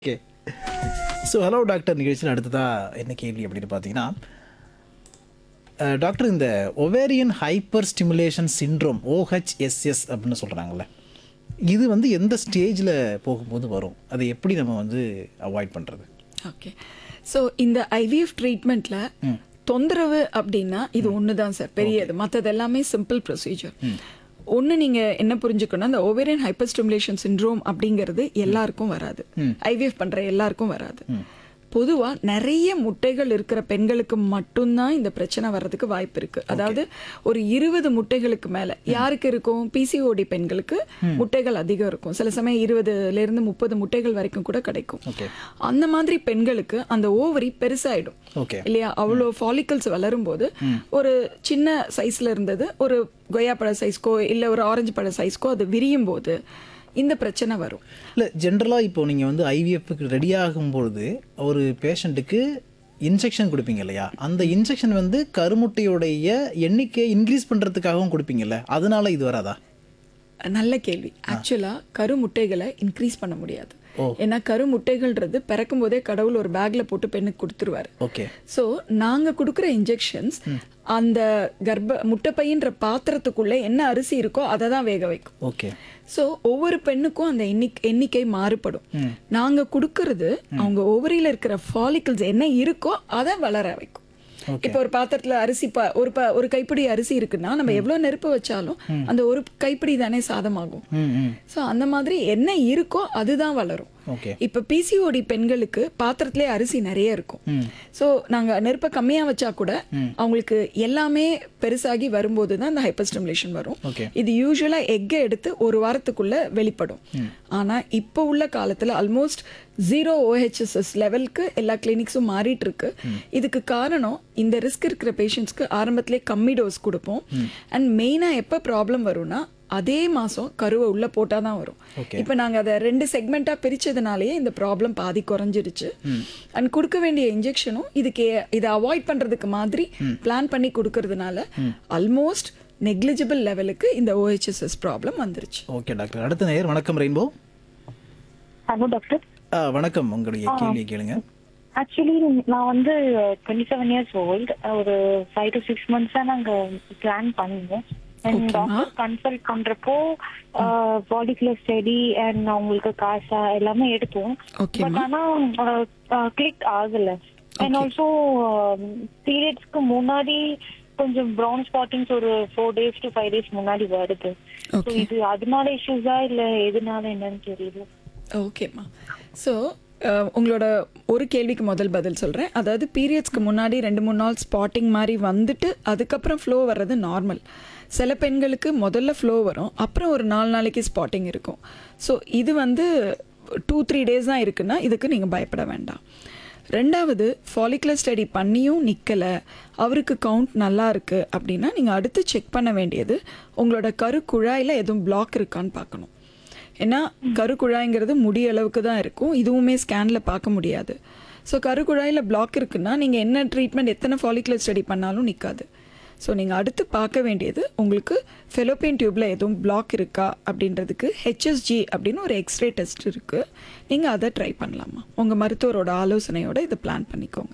Okay so hello doctor நிகழ்ச்சியில் அடுத்ததாக என்ன கேள்வி அப்படின்னு பார்த்தீங்கன்னா அஹ், டாக்டர் இந்த ovarian hyper stimulation syndrome O H S S அப்படின்னு சொல்கிறாங்கல்ல இது வந்து எந்த ஸ்டேஜில் போகும்போது வரும் அதை எப்படி நம்ம வந்து அவாய்ட் பண்ணுறது ஓகே ஸோ இந்த ஐவிஎஃப் ட்ரீட்மெண்ட்ல தொந்தரவு அப்படின்னா இது ஒன்று தான் சார் பெரியது மற்றது எல்லாமே சிம்பிள் ப்ரொசீஜர் ஒன்று நீங்கள் என்ன புரிஞ்சுக்கணும் அந்த ஓவேரியன் ஹைப்பர் ஸ்டிமுலேஷன் சிண்ட்ரோம் அப்படிங்கிறது எல்லாருக்கும் வராது ஐவிஎஃப் பண்ணுற எல்லாருக்கும் வராது பொதுவாக நிறைய முட்டைகள் இருக்கிற பெண்களுக்கு மட்டும்தான் இந்த பிரச்சனை வர்றதுக்கு வாய்ப்பு இருக்கு அதாவது ஒரு இருபது முட்டைகளுக்கு மேல யாருக்கு இருக்கும் பிசிஓடி பெண்களுக்கு முட்டைகள் அதிகம் இருக்கும் சில சமயம் இருபதுல இருந்து முப்பது முட்டைகள் வரைக்கும் கூட கிடைக்கும் ஓகே அந்த மாதிரி பெண்களுக்கு அந்த ஓவரி பெருசாயிடும் ஓகே இல்லையா அவ்வளோ ஃபாலிக்கல்ஸ் வளரும் போது ஒரு சின்ன சைஸ்ல இருந்தது ஒரு கொய்யாப்பழ சைஸ்க்கோ இல்ல ஒரு ஆரஞ்சு பழ சைஸ்க்கோ அது விரியும் போது இந்த பிரச்சனை வரும் இல்லை ஜென்ரலாக இப்போ நீங்கள் வந்து ஐவிஎஃப்க்கு ரெடி ஆகும்பொழுது ஒரு பேஷண்ட்டுக்கு இன்ஜெக்ஷன் கொடுப்பீங்க இல்லையா அந்த இன்ஜெக்ஷன் வந்து கருமுட்டையுடைய எண்ணிக்கை இன்க்ரீஸ் பண்ணுறதுக்காகவும் கொடுப்பீங்கல்ல அதனால இது வராதா நல்ல கேள்வி ஆக்சுவலா கரு முட்டைகளை இன்க்ரீஸ் பண்ண முடியாது ஏன்னா கரு முட்டைகள்ன்றது பிறக்கும் போதே கடவுள் ஒரு பேக்ல போட்டு பெண்ணுக்கு கொடுத்துருவாரு ஓகே ஸோ நாங்க கொடுக்குற இன்ஜெக்ஷன்ஸ் அந்த கர்ப்ப முட்டைப்பையின்ற பாத்திரத்துக்குள்ள என்ன அரிசி இருக்கோ அதை தான் வேக வைக்கும் ஓகே ஸோ ஒவ்வொரு பெண்ணுக்கும் அந்த எண்ணிக்கை எண்ணிக்கை மாறுபடும் நாங்க கொடுக்கறது அவங்க ஓவரியில இருக்கிற ஃபாலிகல்ஸ் என்ன இருக்கோ அதை வளர வைக்கும் இப்போ ஒரு பாத்திரத்துல அரிசி ப ஒரு ப ஒரு கைப்பிடி அரிசி இருக்குன்னா நம்ம எவ்வளவு நெருப்பு வச்சாலும் அந்த ஒரு கைப்பிடி தானே சாதமாகும் ம் ம் ஸோ அந்த மாதிரி என்ன இருக்கோ அதுதான் வளரும் ஓகே இப்ப பிசிஓடி பெண்களுக்கு பாத்திரத்திலே அரிசி நிறைய இருக்கும் சோ நாங்க நெருப்பை கம்மியா வச்சா கூட அவங்களுக்கு எல்லாமே பெருசாகி வரும்போது தான் இந்த ஹைப்பர் ஸ்டிமுலேஷன் வரும் ஓகே இது யூஸ்வலா எக்கை எடுத்து ஒரு வாரத்துக்குள்ள வெளிப்படும் ஆனா இப்போ உள்ள காலத்துல ஆல்மோஸ்ட் ஜீரோ ஓஹெச்எஸ்எஸ் லெவலுக்கு எல்லா கிளினிக்ஸும் மாறிட்டு இருக்கு இதுக்கு காரணம் இந்த ரிஸ்க் இருக்கிற பேஷண்ட்ஸ்க்கு ஆரம்பத்திலே கம்மி டோஸ் கொடுப்போம் அண்ட் மெயினா எப்ப ப்ராப்ளம் வரும்னா அதே மாசம் கருவை உள்ள போட்டாதான் வரும் Okay. இப்போ நாங்க அதை ரெண்டு செக்மெண்ட்டா பிரிச்சதுனாலயே இந்த ப்ராப்ளம் பாதி குறைஞ்சிருச்சு அண்ட் கொடுக்க வேண்டிய இன்ஜெக்ஷனும் இதுக்கு இதை அவாய்ட் பண்றதுக்கு மாதிரி பிளான் பண்ணி கொடுக்கறதுனால ஆல்மோஸ்ட் நெக்லிஜிபிள் லெவலுக்கு இந்த ஓஹெச்எஸ்எஸ் ப்ராப்ளம் வந்துருச்சு ஓகே டாக்டர் அடுத்த நேயர் வணக்கம் ரெயின்போ ஹலோ டாக்டர் ஆ, வணக்கம் உங்களுடைய கேள்வியை கேளுங்க ஆக்சுவலி நான் வந்து டுவெண்ட்டி செவன் இயர்ஸ் ஓல்டு ஒரு ஃபைவ் டு சிக்ஸ் மந்த்ஸ் தான் நாங்க பிளான் பண்ணோம் அண்ட் டாக்டர் கன்சல்ட் பண்றப்போ பாலிகுலர் ஸ்டடி அண்ட் அவங்களுக்கு காசா எல்லாமே எடுத்தோம் Okay, பட் ஆனா கிளிக் ஆகல அண்ட் ஆல்சோ பீரியட்ஸ்க்கு முன்னாடி கொஞ்சம் ப்ரௌன் ஸ்பாட்டிங்ஸ் ஒரு four days to five days முன்னாடி வருது ஸோ Okay. இது அதனால இஷ்யூஸா இல்ல எதனால என்னன்னு தெரியல ஓகேம்மா ஸோ உங்களோட ஒரு கேள்விக்கு முதல் பதில் சொல்கிறேன் அதாவது பீரியட்ஸ்க்கு முன்னாடி ரெண்டு மூணு நாள் ஸ்பாட்டிங் மாதிரி வந்துட்டு அதுக்கப்புறம் ஃப்ளோ வர்றது நார்மல் சில பெண்களுக்கு முதல்ல ஃப்ளோ வரும் அப்புறம் ஒரு நாலு நாளைக்கு ஸ்பாட்டிங் இருக்கும் ஸோ இது வந்து டூ த்ரீ டேஸ் தான் இருக்குன்னா இதுக்கு நீங்கள் பயப்பட வேண்டாம் ரெண்டாவது ஃபாலிகுலர் ஸ்டடி பண்ணியும் நிற்கலை அவருக்கு கவுண்ட் நல்லா இருக்கு அப்படின்னா நீங்கள் அடுத்து செக் பண்ண வேண்டியது உங்களோட கரு குழாயில் எதுவும் பிளாக் இருக்கான்னு பார்க்கணும் ஏன்னா கருக்குழாய்ங்கிறது முடி அளவுக்கு தான் இருக்கும் இதுவுமே ஸ்கேனில் பார்க்க முடியாது ஸோ கருக்குழாயில் பிளாக் இருக்குன்னா நீங்கள் என்ன ட்ரீட்மெண்ட் எத்தனை ஃபாலிகுலர் ஸ்டடி பண்ணாலும் நிற்காது ஸோ நீங்கள் அடுத்து பார்க்க வேண்டியது உங்களுக்கு ஃபெலோப்பியன் டியூப்பில் எதுவும் பிளாக் இருக்கா அப்படின்றதுக்கு ஹெச்எஸ்ஜி அப்படின்னு ஒரு எக்ஸ்ரே டெஸ்ட் இருக்குது நீங்கள் அதை ட்ரை பண்ணலாமா உங்கள் மருத்துவரோட ஆலோசனையோட இதை பிளான் பண்ணிக்கோங்க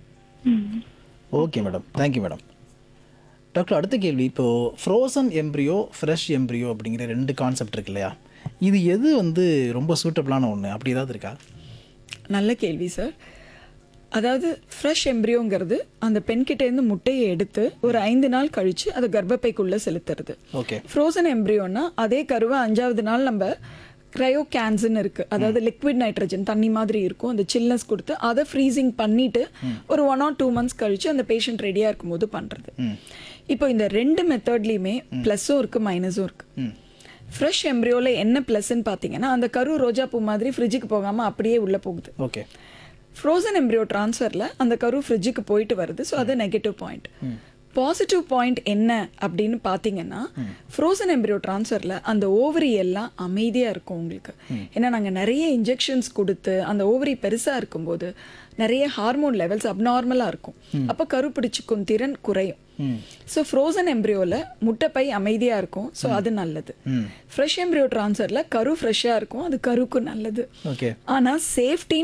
okay madam thank you madam doctor அடுத்த கேள்வி இப்போ ஃப்ரோசன் எம்ப்ரியோ ஃப்ரெஷ் எம்ப்ரியோ அப்படிங்கிற ரெண்டு கான்செப்ட் இருக்கு இல்லையா இது எது வந்து ரொம்ப சூட்டபிளான ஒன்று அப்படி ஏதாவது இருக்கா நல்ல கேள்வி சார் அதாவது ஃப்ரெஷ் எம்ப்ரியோங்கிறது அந்த பெண்கிட்டேருந்து முட்டையை எடுத்து ஒரு ஐந்து நாள் கழித்து அதை கர்ப்பப்பைக்குள்ளே செலுத்துறது ஓகே ஃப்ரோசன் எம்ப்ரியோன்னா அதே கருவை அஞ்சாவது நாள் நம்ம க்ரையோ கேன்ஸ்ன்னு இருக்கு அதாவது லிக்விட் நைட்ரஜன் தண்ணி மாதிரி இருக்கும் அந்த சில்னஸ் கொடுத்து அதை ஃப்ரீசிங் பண்ணிட்டு ஒரு ஒன் ஆர் டூ மந்த்ஸ் கழிச்சு அந்த பேஷண்ட் ரெடியாக இருக்கும்போது பண்ணுறது இப்போ இந்த ரெண்டு மெத்தட்லேயுமே ப்ளஸ்ஸும் இருக்கு மைனஸும் இருக்கு ஃப்ரெஷ் எம்ப்ரியோவில் என்ன ப்ளஸ்ன்னு பார்த்தீங்கன்னா அந்த கரு ரோஜா பூ மாதிரி ஃப்ரிட்ஜுக்கு போகாமல் அப்படியே உள்ளே போகுது ஓகே ஃப்ரோசன் எம்ப்ரியோ ட்ரான்ஸ்ஃபரில் அந்த கரு ஃப்ரிட்ஜுக்கு போயிட்டு வருது ஸோ அது நெகட்டிவ் பாயிண்ட் பாசிட்டிவ் பாயிண்ட் என்ன அப்படின்னு பார்த்தீங்கன்னா ஃப்ரோசன் எம்ப்ரியோ ட்ரான்ஸ்ஃபரில் அந்த ஓவரி எல்லாம் அமைதியாக இருக்கும் உங்களுக்கு ஏன்னா நாங்கள் நிறைய இன்ஜெக்ஷன்ஸ் கொடுத்து அந்த ஓவரி பெருசாக இருக்கும்போது நிறைய ஹார்மோன் லெவல்ஸ் அப்நார்மலாக இருக்கும் அப்போ கரு பிடிச்சிக்கும் திறன் குறையும் ஸோ ஃப்ரோசன் எம்ப்ரியோவில் முட்டைப்பை அமைதியாக இருக்கும் ஸோ அது நல்லது ஃப்ரெஷ் எம்ப்ரியோ ட்ரான்ஸ்ஃபரில் கரு ஃப்ரெஷ்ஷாக இருக்கும் அது கருக்கு நல்லது ஓகே ஆனால் சேஃப்டி